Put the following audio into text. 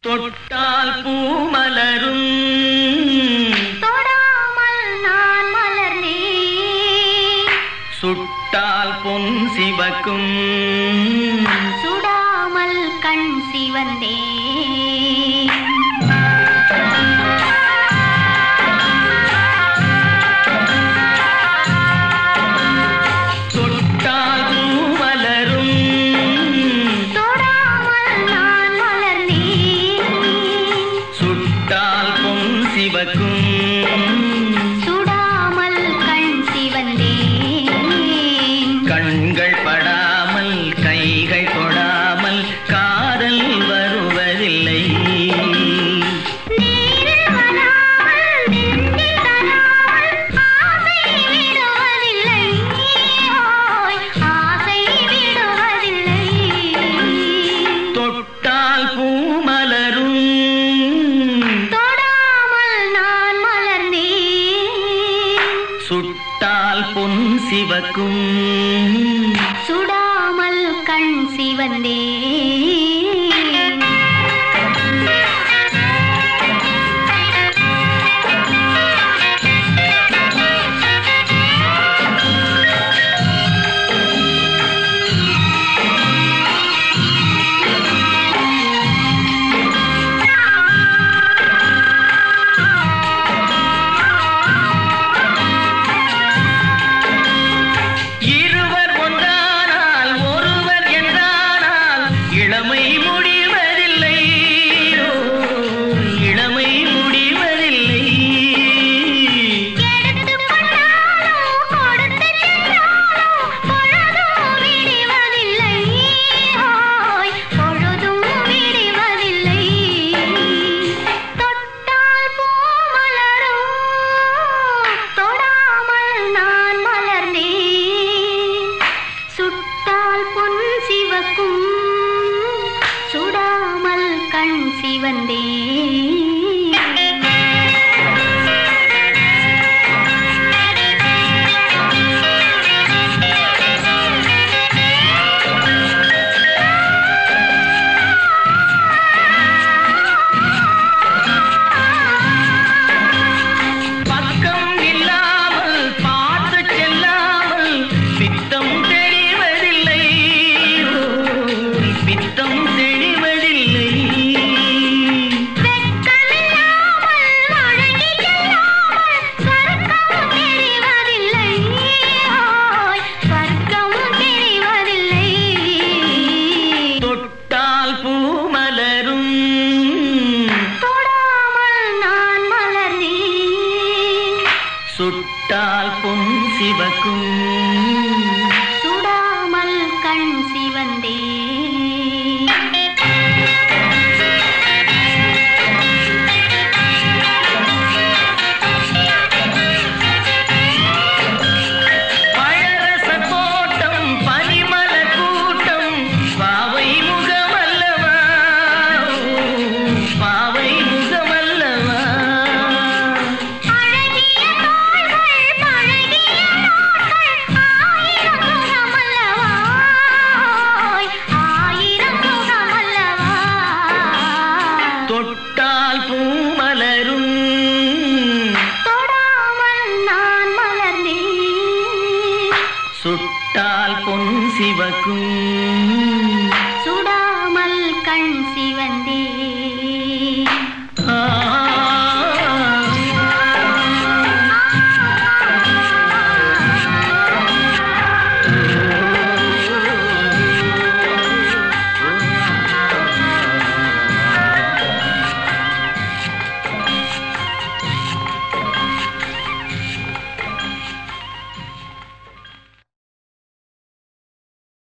தொட்டால் பூமலரும் தொடாமல் நான் மலர்ந்தேன் சுட்டால் பொன் சிவக்கும் சுடாமல் கண் சிவந்தேன் தொட்டால் பூமலரும் தொடாமல் நான் மலர்ந்தேன் சுட்டால் பொன் சிவக்கும் சுடாமல் கண் சிவந்தேன் கண்கள் படாமல் கைகள் தொடாமல் காதல் வருவதில்லை நீரில் வராமல் நெஞ்சில் தராமல் ஆசை விடுவதில்லை ஓய் ஆசை விடுவதில்லை தொட்டால் பூமலரும் தொடாமல் நான் மலர்ந்தேன் சுட்டால் பொன் சிவக்கும் சுடாமல் கண் சிவந்தேன் இருவர் ஒன்றானால் ஒருவர் என்றானால் இளமை முடிவதில்லை ஓ, இளமை முடிவதில்லை எடுத்துக் கொண்டாலும் கொடுத்து சென்றாலும் பொழுதும் விடுவதில்லை ஓய் பொழுதும் விடுவதில்லை தொட்டால் பூ மலரும் தொடாமல் நான் மலர்ந்தேன் சுட்டால் பொன் சிவக்கும் சுடாமல் கண் சிவந்தேன் பக்கம் இல்லாமல் பார்த்து செல்லாமல் பித்தம் தெளிவதில்லை ஓ, பித்தம் தெளிவதில்லை வெட்கமில்லாமல் வழங்கி செல்லாமல் சொர்க்கம் தெரிவதில்லை ஓய் சொர்க்கம் தெரிவதில்லை தொட்டால் பூமலரும் தொடாமல் நான் மலர்ந்தேன் சுட்டால் பொன் சிவக்கும் சுடாமல் கண் சிவந்தேன் பழரச தோட்டம் பனிமல கூட்டம் பாவை முகமல்லவா பாவை முகமல்லவா அழகிய தோள்கள் பழகிய நாட்கள் ஆயிரம் சுகமல்லவா ஓய் ஆயிரம் சுகமல்லவா தொட்டால் பூமலரும் தொடாமல் நான் மலர்ந்தேன் சுட்டால் பொன் சிவக்கும்